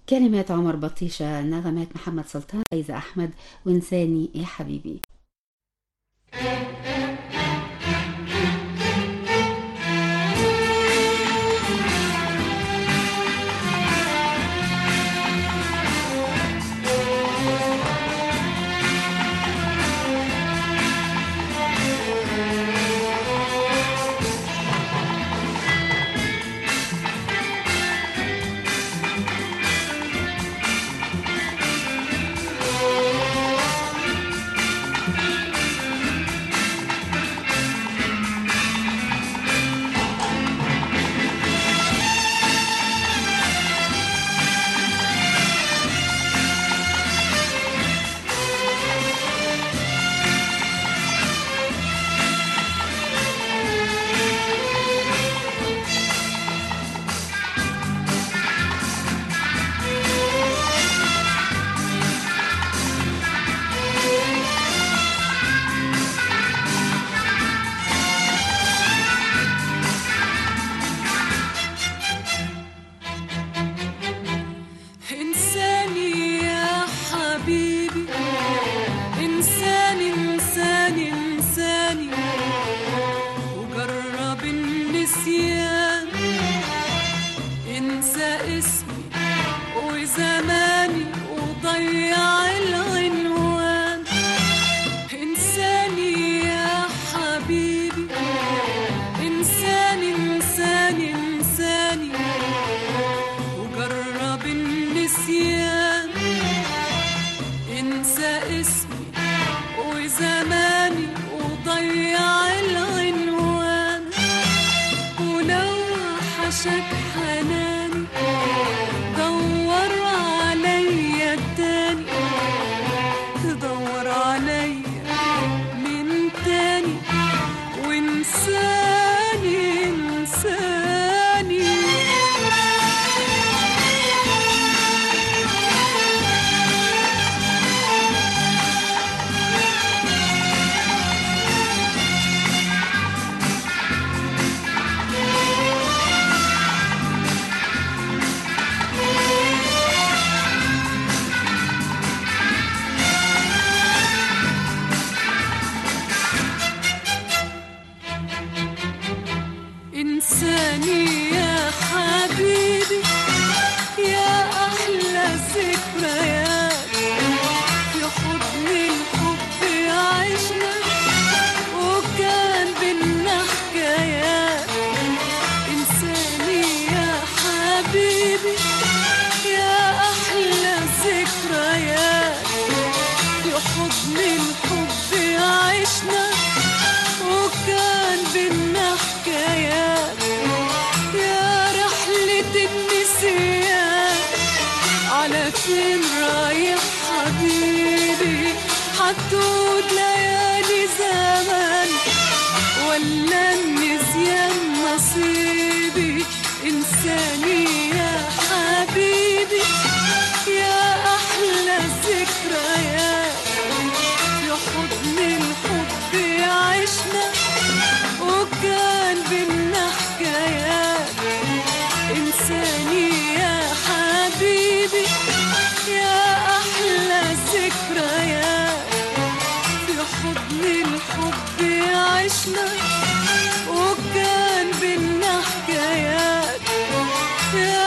كلمات عمر بطيشة نغمات محمد سلطان فايزة أحمد وإنساني يا حبيبي إنساني يا حبيبي إنساني إنساني إنساني وجرب النسيان انسى اسمي وزماني وضيع العنوان إنساني يا حبيبي إنساني إنساني إنساني وجرب النسيان انسى اسمي وزماني وضيع العنوان ولو حشك حناني دور عليا تاني تدور عليا من تاني وانساني انساني إنساني يا حبيبي يا أحلى الذكريات في حضن الحب عشنا وكان بينا حكايات إنساني يا حبيبي يا أحلى الذكريات في حضن الحب عشنا وكان بينا حكايات يا رحلة النسيان على فين رايح حبيبي حتود ليالي زمان ولا النسيان نصيبي إنساني يا حبيبي يا أحلى الذكريات في حضن الحب عشنا وكان بينا حكايات إنساني يا حبيبي يا أحلى الذكريات في حضن الحب عشنا وكان بينا حكايات يا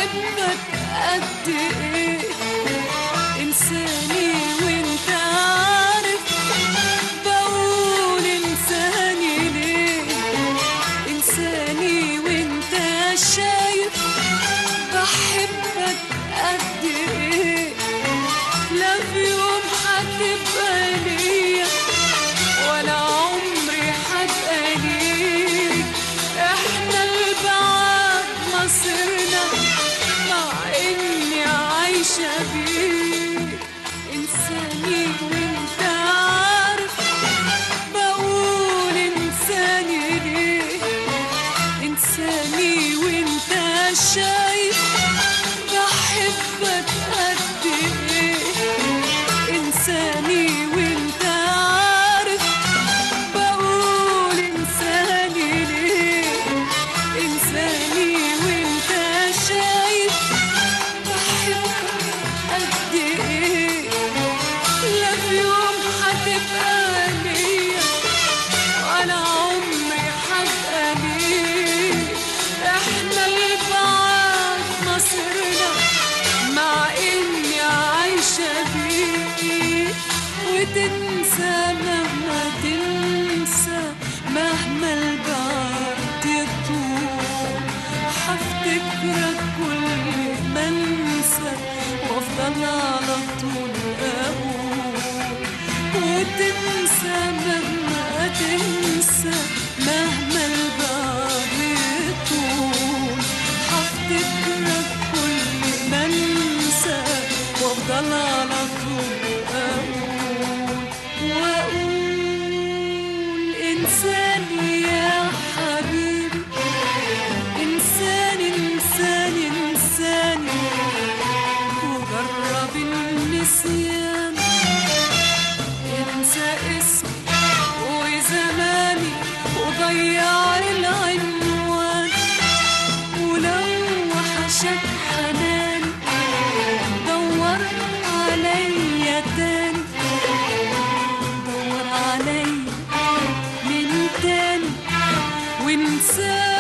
بحبك قد ايه انساني وانت عارف بقول انساني ليه انساني وانت شايف بحبك قد ايه لا في يوم هتبقى ليا ولا عمري هبقى ليك احنا البعاد مصيرنا مع اني عايشة بيك انساني وانت عارف بقول انساني ليه انساني وانت شايف بحبك قد ايه انساني وانت عارف بقول انساني ليه انساني وانت شايف بحبك قد ايه لا في يوم هتبقى ليا ولا عمري هبقى ليك احنا البعاد مصيرنا مع اني عايشة بيك وتنسى مهما تنسى مهما البعد يطول هفتكرك كل ما انسى وافضل على طول اقول وتنسى مهما تنسى مهما البعد يطول هفتكرك كل ما انسى وافضل على طول اقول واقول انساني يا حبيبي انساني انساني انساني وجرب النسيان انسى اسمي وزماني وضيع العنوان ولو وحشك حناني دور عليا تاني دور عليا من تاني وانساني